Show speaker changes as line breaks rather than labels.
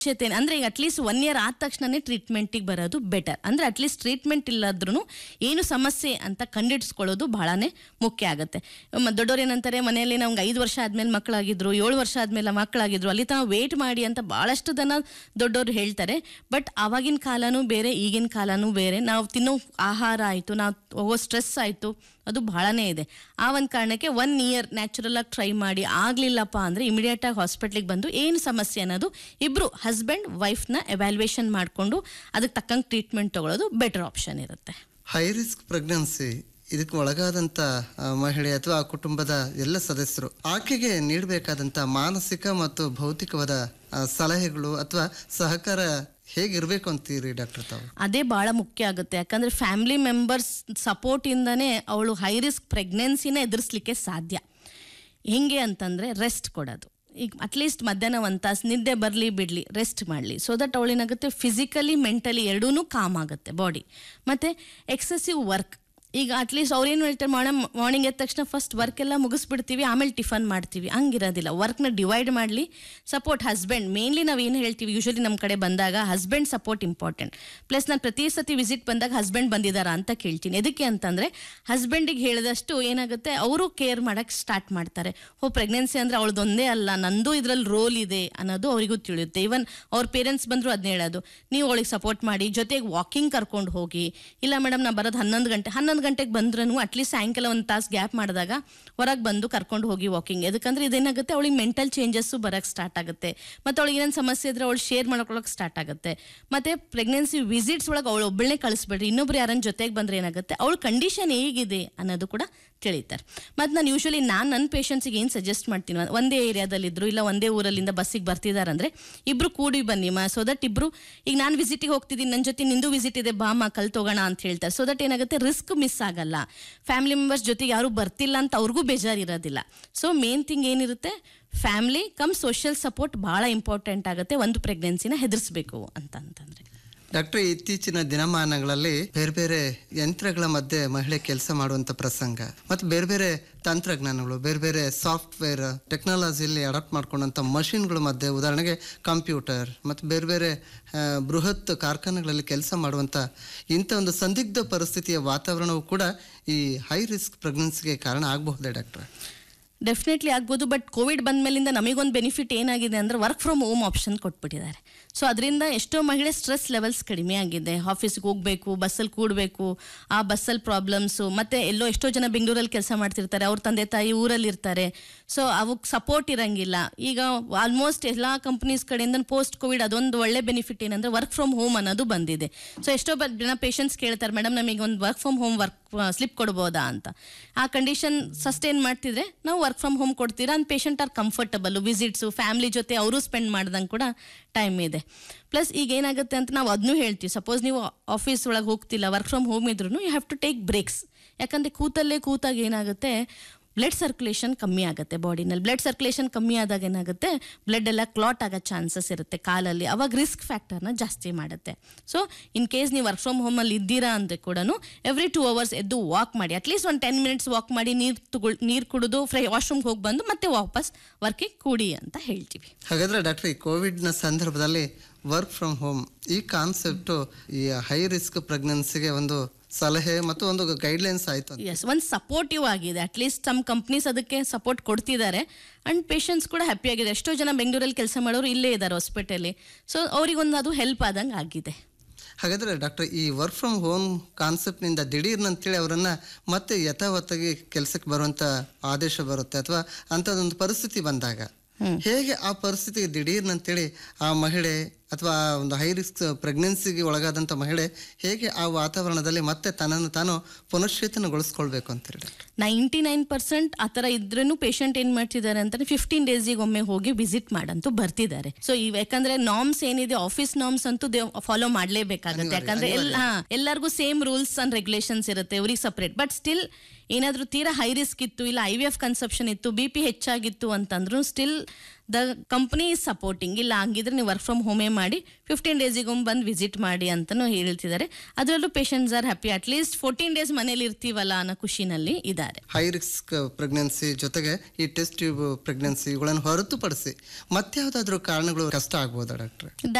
ಅವಶ್ಯಕತೆ ಅಂದ್ರೆ ಈಗ ಅಟ್ಲೀಸ್ಟ್ ಒನ್ ಇಯರ್ ಆದ ತಕ್ಷಣನೇ ಟ್ರೀಟ್ಮೆಂಟಿಗೆ ಬರೋದು ಬೆಟರ್ ಅಂದ್ರೆ ಅಟ್ಲೀಸ್ಟ್ ಟ್ರೀಟ್ಮೆಂಟ್ ಇಲ್ಲದ್ರೂ ಏನು ಸಮಸ್ಯೆ ಅಂತ ಕಂಡಿಡ್ಸ್ಕೊಳ್ಳೋದು ಬಹಳನೇ ಮುಖ್ಯ ಆಗುತ್ತೆ ಮ- ದೊಡ್ಡವ್ರು ಏನಂತಾರೆ ಮನೆಯಲ್ಲಿ ನಮ್ಗೆ ಐದು ವರ್ಷ ಆದ್ಮೇಲೆ ಮಕ್ಕಳಾಗಿದ್ರು ಏಳು ವರ್ಷ ಆದ್ಮೇಲೆ ಮಕ್ಕಳಾಗಿದ್ರು ಅಲ್ಲಿ ತನಕ ವೇಟ್ ಮಾಡಿ ಅಂತ ಬಹಳಷ್ಟು ಜನ ದೊಡ್ಡವರು ಹೇಳ್ತಾರೆ ಬಟ್ ಆವಾಗಿನ ಕಾಲನೂ ಬೇರೆ ಈಗಿನ ಕಾಲನೂ ಬೇರೆ ನಾವು ತಿನ್ನೋ ಆಹಾರ ಆಯಿತು ನಾವು ಹೋಗೋ ಸ್ಟ್ರೆಸ್ ಆಯಿತು ಅದು ಬಹಳನೇ ಇದೆ ಆ ಒಂದು ಕಾರಣಕ್ಕೆ ಒನ್ ಇಯರ್ ನ್ಯಾಚುರಲ್ ಆಗಿ ಟ್ರೈ ಮಾಡಿ ಆಗ್ಲಿಲ್ಲಪ್ಪ ಅಂದ್ರೆ ಇಮಿಡಿಯೇಟ್ ಆಗಿ ಹಾಸ್ಪಿಟ್ಲಿಗೆ ಬಂದು ಏನು ಸಮಸ್ಯೆ ಅನ್ನೋದು ಇಬ್ರು ಹಸ್ಬೆಂಡ್ ವೈಫ್ನ ಎವ್ಯಾಲ್ಯೂಯೇಷನ್ ಮಾಡಿಕೊಂಡು ಅದಕ್ಕೆ ತಕ್ಕಂಗೆ ಟ್ರೀಟ್ಮೆಂಟ್ ತಗೊಳ್ಳೋದು ಬೆಟರ್ ಆಪ್ಷನ್ ಇರುತ್ತೆ
ಹೈ ರಿಸ್ಕ್ ಪ್ರೆಗ್ನೆನ್ಸಿ ಇದಕ್ಕೆ ಒಳಗಾದಂಥ ಆ, ಮಹಿಳೆ ಅಥವಾ ಆ ಕುಟುಂಬದ ಎಲ್ಲ ಸದಸ್ಯರು ಆಕೆಗೆ ನೀಡಬೇಕಾದಂಥ ಮಾನಸಿಕ ಮತ್ತು ಭೌತಿಕವಾದ ಆ, ಸಲಹೆಗಳು ಅಥವಾ ಸಹಕಾರ ಹೇಗಿರಬೇಕು ಅಂತೀರಿ ಡಾಕ್ಟರ್ ತಾವು
ಅದೇ ಬಹಳ ಮುಖ್ಯ ಆಗುತ್ತೆ ಯಾಕಂದ್ರೆ ಫ್ಯಾಮಿಲಿ ಮೆಂಬರ್ಸ್ ಸಪೋರ್ಟ್ ಇಂದಾನೆ ಅವಳು ಹೈ ರಿಸ್ಕ್ ಪ್ರೆಗ್ನೆನ್ಸಿನ ಎದುರಿಸ್ಲಿಕ್ಕೆ ಸಾಧ್ಯ ಹೆಂಗೆ ಅಂತಂದ್ರೆ ರೆಸ್ಟ್ ಕೊಡೋದು ಈಗ ಅಟ್ಲೀಸ್ಟ್ ಮಧ್ಯಾಹ್ನ ಒಂದು ತಾಸು ನಿದ್ದೆ ಬರಲಿ ಬಿಡಲಿ ರೆಸ್ಟ್ ಮಾಡಲಿ ಸೊ ದಟ್ ಅವಳೇನಾಗುತ್ತೆ ಫಿಸಿಕಲಿ ಮೆಂಟಲಿ ಎರಡೂ ಕಾಮ್ ಆಗುತ್ತೆ ಬಾಡಿ ಮತ್ತು ಎಕ್ಸೆಸಿವ್ ವರ್ಕ್ ಈಗ ಅಟ್ಲೀಸ್ಟ್ ಅವ್ರೇನು ಹೇಳ್ತಾರೆ ಮೇಡಮ್ ಮಾರ್ನಿಂಗ್ ಎದ್ದ ತಕ್ಷಣ ಫಸ್ಟ್ ವರ್ಕ್ ಎಲ್ಲ ಮುಗಿಸ್ಬಿಡ್ತೀವಿ ಆಮೇಲೆ ಟಿಫನ್ ಮಾಡ್ತೀವಿ ಹಂಗಿರೋದಿಲ್ಲ ವರ್ಕ್ನ ಡಿವೈಡ್ ಮಾಡಲಿ ಸಪೋರ್ಟ್ ಹಸ್ಬೆಂಡ್ ಮೇನ್ಲಿ ನಾವು ಏನು ಹೇಳ್ತೀವಿ ಯೂಶಲಿ ನಮ್ಮ ಕಡೆ ಬಂದಾಗ ಹಸ್ಬೆಂಡ್ ಸಪೋರ್ಟ್ ಇಂಪಾರ್ಟೆಂಟ್ ಪ್ಲಸ್ ನಾನು ಪ್ರತಿ ಸತಿ ವಿಸಿಟ್ ಬಂದಾಗ ಹಸ್ಬೆಂಡ್ ಬಂದಿದ್ದಾರಾ ಅಂತ ಕೇಳ್ತೀನಿ ಎದಕ್ಕೆ ಅಂತಂದರೆ ಹಸ್ಬೆಂಡಿಗೆ ಹೇಳಿದಷ್ಟು ಏನಾಗುತ್ತೆ ಅವರು ಕೇರ್ ಮಾಡೋಕ್ಕೆ ಸ್ಟಾರ್ಟ್ ಮಾಡ್ತಾರೆ ಓ ಪ್ರೆಗ್ನೆನ್ಸಿ ಅಂದರೆ ಅವಳದೊಂದೇ ಅಲ್ಲ ನಂದು ಇದರಲ್ಲಿ ರೋಲ್ ಇದೆ ಅನ್ನೋದು ಅವರಿಗೂ ತಿಳಿಯುತ್ತೆ ಈವನ್ ಅವ್ರ ಪೇರೆಂಟ್ಸ್ ಬಂದರೂ ಅದನ್ನ ಹೇಳೋದು ನೀವು ಅವಳಿಗೆ ಸಪೋರ್ಟ್ ಮಾಡಿ ಜೊತೆಗೆ ವಾಕಿಂಗ್ ಕರ್ಕೊಂಡು ಹೋಗಿ ಇಲ್ಲ ಮೇಡಮ್ ನಾ ಬರೋದು ಹನ್ನೊಂದು ಗಂಟೆ ಹನ್ನೊಂದು ಗಂಟೆಗೆ ಬಂದ್ರೂ ಅಟ್ಲೀಸ್ಟ್ ಸಾಯಂಕಾಲ ಒಂದು ತಾಸು ಗ್ಯಾಪ್ ಮಾಡಿದಾಗ ಹೊರಗೆ ಬಂದು ಕರ್ಕೊಂಡು ಹೋಗಿ ವಾಕಿಂಗ್ ಯಾಕಂದ್ರೆ ಇದೇನಾಗುತ್ತೆ ಅವಳಿಗೆ ಮೆಂಟಲ್ ಚೇಂಜಸ್ಸು ಬರೋಕ್ಕೆ ಸ್ಟಾರ್ಟ್ ಆಗುತ್ತೆ ಮತ್ತು ಅವಳಿಗೆ ಏನೇನು ಸಮಸ್ಯೆ ಇದ್ರೆ ಅವಳು ಶೇರ್ ಮಾಡ್ಕೊಳ್ಳೋಕೆ ಸ್ಟಾರ್ಟ್ ಆಗುತ್ತೆ ಮತ್ತು ಪ್ರೆಗ್ನೆನ್ಸಿ ವಿಸಿಟ್ಸ್ ಒಳಗೆ ಅವಳು ಒಬ್ಬಳನ್ನೇ ಕಳಿಸ್ಬೇಡ್ರಿ ಇನ್ನೊಬ್ರು ಯಾರನ್ನ ಜೊತೆಗೆ ಬಂದ್ರೆ ಏನಾಗುತ್ತೆ ಅವಳ ಕಂಡೀಷನ್ ಹೇಗಿದೆ ಅನ್ನೋದು ಕೂಡ ತಿಳಿತಾರೆ ಮತ್ತು ನಾನು ಯೂಶಲಿ ನಾನು ನನ್ನ ಪೇಷಂಟ್ಸಿಗೆ ಏನು ಸಜೆಸ್ಟ್ ಮಾಡ್ತೀನಿ ಅಂದ್ರೆ ಒಂದೇ ಏರಿಯಾದಲ್ಲಿದ್ದರು ಇಲ್ಲ ಒಂದೇ ಊರಲ್ಲಿಂದ ಬಸ್ಸಿಗೆ ಬರ್ತಿದಾರಂದ್ರೆ ಇಬ್ರು ಕೂಡಿ ಬನ್ನಿ ಮಾ ಸೊ ದಟ್ ಇಬ್ರು ಈಗ ನಾನು ವಿಸಿಟಿಗೆ ಹೋಗ್ತಿದ್ದೀನಿ ನನ್ನ ಜೊತೆ ನಿಂದು ವಿಸಿಟ್ ಇದೆ ಬಾ ಮಾ ಕಲ್ತೋಗೋಣ ಅಂತ ಹೇಳ್ತಾರೆ ಸೊ ದಟ್ ಏನಾಗುತ್ತೆ ರಿಸ್ಕ್ ಮಿಸ್ ಆಗಲ್ಲ ಫ್ಯಾಮಿಲಿ ಮೆಂಬರ್ಸ್ ಜೊತೆಗೆ ಯಾರು ಬರ್ತಿಲ್ಲ ಅಂತ ಅವ್ರಿಗೂ ಬೇಜಾರಿರೋದಿಲ್ಲ ಸೊ ಮೇನ್ ಥಿಂಗ್ ಏನಿರುತ್ತೆ ಫ್ಯಾಮಿಲಿ ಕಮ್ ಸೋಷಿಯಲ್ ಸಪೋರ್ಟ್ ಭಾಳ ಇಂಪಾರ್ಟೆಂಟ್ ಆಗುತ್ತೆ ಒಂದು ಪ್ರೆಗ್ನೆನ್ಸಿನ ಹೆದರ್ಸ್ಬೇಕು ಅಂತ ಅಂತಂದ್ರೆ
ಡಾಕ್ಟರ್ ಇತ್ತೀಚಿನ ದಿನಮಾನಗಳಲ್ಲಿ ಬೇರೆ ಬೇರೆ ಯಂತ್ರಗಳ ಮಧ್ಯೆ ಮಹಿಳೆ ಕೆಲಸ ಮಾಡುವಂತ ಪ್ರಸಂಗ ಮತ್ತು ಬೇರೆ ಬೇರೆ ತಂತ್ರಜ್ಞಾನಗಳು ಬೇರೆ ಬೇರೆ ಸಾಫ್ಟ್ವೇರ್ ಟೆಕ್ನಾಲಜಿಯಲ್ಲಿ ಅಡಾಪ್ಟ್ ಮಾಡ್ಕೊಂಡಂಥ ಮಷಿನ್ಗಳ ಮಧ್ಯೆ ಉದಾಹರಣೆಗೆ ಕಂಪ್ಯೂಟರ್ ಮತ್ತು ಬೇರೆ ಬೇರೆ ಆ, ಬೃಹತ್ ಕಾರ್ಖಾನೆಗಳಲ್ಲಿ ಕೆಲಸ ಮಾಡುವಂಥ ಇಂಥ ಒಂದು ಸಂದಿಗ್ಧ ಪರಿಸ್ಥಿತಿಯ ವಾತಾವರಣವು ಕೂಡ ಈ ಹೈ ರಿಸ್ಕ್ ಪ್ರೆಗ್ನೆನ್ಸಿಗೆ ಕಾರಣ ಆಗಬಹುದೇ ಡಾಕ್ಟರ್
ಡೆಫಿನೆಟ್ಲಿ ಆಗ್ಬೋದು ಬಟ್ ಕೋವಿಡ್ ಬಂದ್ಮೇಲಿಂದ ನಮಗೊಂದು ಬೆನಿಫಿಟ್ ಏನಾಗಿದೆ ಅಂದ್ರೆ ವರ್ಕ್ ಫ್ರಮ್ ಹೋಮ್ ಆಪ್ಷನ್ ಕೊಟ್ಬಿಟ್ಟಿದ್ದಾರೆ ಸೊ ಅದರಿಂದ ಎಷ್ಟೋ ಮಹಿಳೆ ಸ್ಟ್ರೆಸ್ ಲೆವೆಲ್ಸ್ ಕಡಿಮೆ ಆಗಿದೆ ಆಫೀಸ್ಗೆ ಹೋಗಬೇಕು ಬಸ್ಸಲ್ಲಿ ಕೂಡಬೇಕು ಆ ಬಸ್ಸಲ್ಲಿ ಪ್ರಾಬ್ಲಮ್ಸು ಮತ್ತು ಎಲ್ಲೋ ಎಷ್ಟೋ ಜನ ಬೆಂಗಳೂರಲ್ಲಿ ಕೆಲಸ ಮಾಡ್ತಿರ್ತಾರೆ ಅವ್ರ ತಂದೆ ತಾಯಿ ಊರಲ್ಲಿ ಇರ್ತಾರೆ ಸೊ ಅವಕ್ಕೆ ಸಪೋರ್ಟ್ ಇರಂಗಿಲ್ಲ ಈಗ ಆಲ್ಮೋಸ್ಟ್ ಎಲ್ಲ ಕಂಪ್ನೀಸ್ ಕಡೆಯಿಂದ ಪೋಸ್ಟ್ ಕೋವಿಡ್ ಅದೊಂದು ಒಳ್ಳೆ ಬೆನಿಫಿಟ್ ಏನಂದ್ರೆ ವರ್ಕ್ ಫ್ರಮ್ ಹೋಮ್ ಅನ್ನೋದು ಬಂದಿದೆ ಸೊ ಎಷ್ಟೋ ಬ- ಜನ ಪೇಷಂಟ್ಸ್ ಕೇಳ್ತಾರೆ ಮೇಡಮ್ ನಮಗೆ ಒಂದು work from home work slip ಕೊಡ್ಬೋದಾ ಅಂತ ಆ ಕಂಡೀಷನ್ ಸಸ್ಟೈನ್ ಮಾಡ್ತಿದ್ರೆ ನಾವು ವರ್ಕ್ ಫ್ರಮ್ ಹೋಮ್ ಕೊಡ್ತೀರಾ ಅಂದ್ patient are comfortable visits family ಜೊತೆ ಅವರು ಸ್ಪೆಂಡ್ ಮಾಡ್ದಂಗೆ ಕೂಡ ಟೈಮ್ ಇದೆ ಪ್ಲಸ್ ಈಗ ಏನಾಗುತ್ತೆ ಅಂತ ನಾವು ಅದನ್ನೂ ಹೇಳ್ತೀವಿ ಸಪೋಸ್ ನೀವು ಆಫೀಸ್ ಒಳಗೆ ಹೋಗ್ತಿಲ್ಲ ವರ್ಕ್ ಫ್ರಮ್ ಹೋಮ್ ಇದ್ರೂ you have to take breaks ಯಾಕಂದರೆ ಕೂತಲ್ಲೇ ಕೂತಾಗ ಏನಾಗುತ್ತೆ ಬ್ಲಡ್ ಸರ್ಕ್ಯುಲೇಷನ್ ಕಮ್ಮಿ ಆಗುತ್ತೆ ಬಾಡಿನಲ್ಲಿ ಬ್ಲಡ್ ಸರ್ಕ್ಯುಲೇಷನ್ ಕಮ್ಮಿ ಆದಾಗ ಏನಾಗುತ್ತೆ ಬ್ಲಡ್ ಎಲ್ಲ ಕ್ಲಾಟ್ ಆಗೋ ಚಾನ್ಸಸ್ ಇರುತ್ತೆ ಕಾಲಲ್ಲಿ ಅವಾಗ ರಿಸ್ಕ್ ಫ್ಯಾಕ್ಟರ್ನ ಜಾಸ್ತಿ ಮಾಡುತ್ತೆ ಸೊ ಇನ್ ಕೇಸ್ ನೀವು ವರ್ಕ್ ಫ್ರಮ್ ಹೋಮಲ್ಲಿ ಇದ್ದೀರಾ ಅಂದರೆ ಕೂಡ ಎವ್ರಿ ಟೂ ಅವರ್ಸ್ ಎದ್ದು ವಾಕ್ ಮಾಡಿ ಅಟ್ಲೀಸ್ಟ್ ಒಂದು ಟೆನ್ ಮಿನಿಟ್ಸ್ ವಾಕ್ ಮಾಡಿ ನೀರು ತಗೊಳ್ ನೀರು ಕುಡಿದು ಫ್ರೈ ವಾಶ್ರೂಮ್ಗೆ ಹೋಗಿ ಬಂದು ಮತ್ತೆ ವಾಪಸ್ ವರ್ಕಿಗೆ ಕೂಡಿ ಅಂತ ಹೇಳ್ತೀವಿ
ಹಾಗಾದ್ರೆ ಡಾಕ್ಟರ್ ಈ ಕೋವಿಡ್ನ ಸಂದರ್ಭದಲ್ಲಿ ವರ್ಕ್ ಫ್ರಮ್ ಹೋಮ್ ಈ ಕಾನ್ಸೆಪ್ಟು ಈ ಹೈ ರಿಸ್ಕ್ ಪ್ರೆಗ್ನೆನ್ಸಿಗೆ ಒಂದು ಸಲಹೆ ಮತ್ತು ಒಂದು ಗೈಡ್ಲೈನ್ಸ್ ಆಯಿತು
ಎಸ್ ಒಂದು ಸಪೋರ್ಟಿವ್ ಆಗಿದೆ ಅಟ್ಲೀಸ್ಟ್ ಸಮ್ ಕಂಪ್ನೀಸ್ ಅದಕ್ಕೆ ಸಪೋರ್ಟ್ ಕೊಡ್ತಿದ್ದಾರೆ ಅಂಡ್ ಪೇಷಂಟ್ಸ್ ಕೂಡ ಹ್ಯಾಪಿ ಆಗಿದೆ ಎಷ್ಟೋ ಜನ ಬೆಂಗಳೂರಲ್ಲಿ ಕೆಲಸ ಮಾಡೋರು ಇಲ್ಲೇ ಇದ್ದಾರೆ ಹಾಸ್ಪಿಟಲಿ ಸೊ ಅವ್ರಿಗೊಂದು ಅದು ಹೆಲ್ಪ್ ಆದಂಗೆ ಆಗಿದೆ
ಹಾಗಾದ್ರೆ ಡಾಕ್ಟರ್ ಈ ವರ್ಕ್ ಫ್ರಮ್ ಹೋಮ್ ಕಾನ್ಸೆಪ್ಟ್ನಿಂದ ದಿಢೀರ್ನಂತೇಳಿ ಅವರನ್ನ ಮತ್ತೆ ಯಥಾವತ್ತಾಗಿ ಕೆಲಸಕ್ಕೆ ಬರುವಂತ ಆದೇಶ ಬರುತ್ತೆ ಅಥವಾ ಅಂಥದ್ದೊಂದು ಪರಿಸ್ಥಿತಿ ಬಂದಾಗ ಹೇಗೆ ಆ ಪರಿಸ್ಥಿತಿ ದಿಢೀರ್ನಂತೇಳಿ ಆ ಮಹಿಳೆ ಅಥವಾ ಒಂದು ಹೈ ರಿಸ್ಕ್ ಪ್ರೆಗ್ನೆನ್ಸಿಗೆ ಒಳಗಾದಂಥ ಮಹಿಳೆ ಹೇಗೆ ಆ ವಾತಾವರಣದಲ್ಲಿ ಮತ್ತೆ ತನ್ನನ್ನು ತಾನು ಪುನಶ್ಚೇತನಗೊಳಿಸ್ಕೊಳ್ಬೇಕು ಅಂತೀರಿ ಡಾಕ್ಟರ್
ನೈಂಟಿ ನೈನ್ ಪರ್ಸೆಂಟ್ ಆ ಥರ ಇದ್ರೂ ಪೇಷಂಟ್ ಏನು ಮಾಡ್ತಿದ್ದಾರೆ ಅಂತಂದ್ರೆ ಫಿಫ್ಟೀನ್ ಡೇಸಿಗೆ ಒಮ್ಮೆ ಹೋಗಿ ವಿಸಿಟ್ ಮಾಡಂತೂ ಬರ್ತಿದ್ದಾರೆ ಸೊ ಇವ್ ಯಾಕಂದ್ರೆ ನಾರ್ಮ್ಸ್ ಏನಿದೆ ಆಫೀಸ್ ನಾರ್ಮ್ಸ್ ಅಂತೂ ಫಾಲೋ ಮಾಡಲೇಬೇಕಾಗುತ್ತೆ ಯಾಕಂದ್ರೆ ಎಲ್ಲ ಹಾ, ಎಲ್ಲರಿಗೂ ಸೇಮ್ ರೂಲ್ಸ್ ಅಂಡ್ ರೆಗ್ಯುಲೇಷನ್ಸ್ ಇರುತ್ತೆ ಇವ್ರಿಗೆ ಸಪ್ರೇಟ್ ಬಟ್ ಸ್ಟಿಲ್ ಏನಾದರೂ ತೀರಾ ಹೈ ರಿಸ್ಕ್ ಇತ್ತು ಇಲ್ಲ ಐ ವಿ ಎಫ್ ಕನ್ಸಪ್ಷನ್ ಇತ್ತು ಬಿ ಪಿ ಹೆಚ್ಚಾಗಿತ್ತು ಅಂತಂದ್ರೂ still the company is supporting ಇಲ್ಲ ಹಂಗಿದ್ರೆ ನೀವು ವರ್ಕ್ ಫ್ರಮ್ ಹೋಮೇ ಮಾಡಿ ಫಿಫ್ಟೀನ್ ಡೇಸಿಗೊಮ್ಮೆ ಬಂದು ವಿಸಿಟ್ ಮಾಡಿ ಅಂತಲೂ ಹೇಳ್ತಿದ್ದಾರೆ ಅದರಲ್ಲೂ patients are happy at least fourteen days ಮನೇಲಿ ಇರ್ತೀವಲ್ಲ ಅನ್ನೋ ಖುಷಿನಲ್ಲಿ ಇದ್ದಾರೆ
ಹೈ ರಿಸ್ಕ್ ಪ್ರೆಗ್ನೆನ್ಸಿ ಜೊತೆಗೆ ಈ ಟೆಸ್ಟ್ ಟ್ಯೂಬ್ ಪ್ರೆಗ್ನೆನ್ಸಿ ಇವುಗಳನ್ನು ಹೊರತುಪಡಿಸಿ ಮತ್ಯಾವುದಾದ್ರೂ ಕಾರಣಗಳು ಕಷ್ಟ ಆಗ್ಬೋದಾ ಡಾಕ್ಟ್ರೆ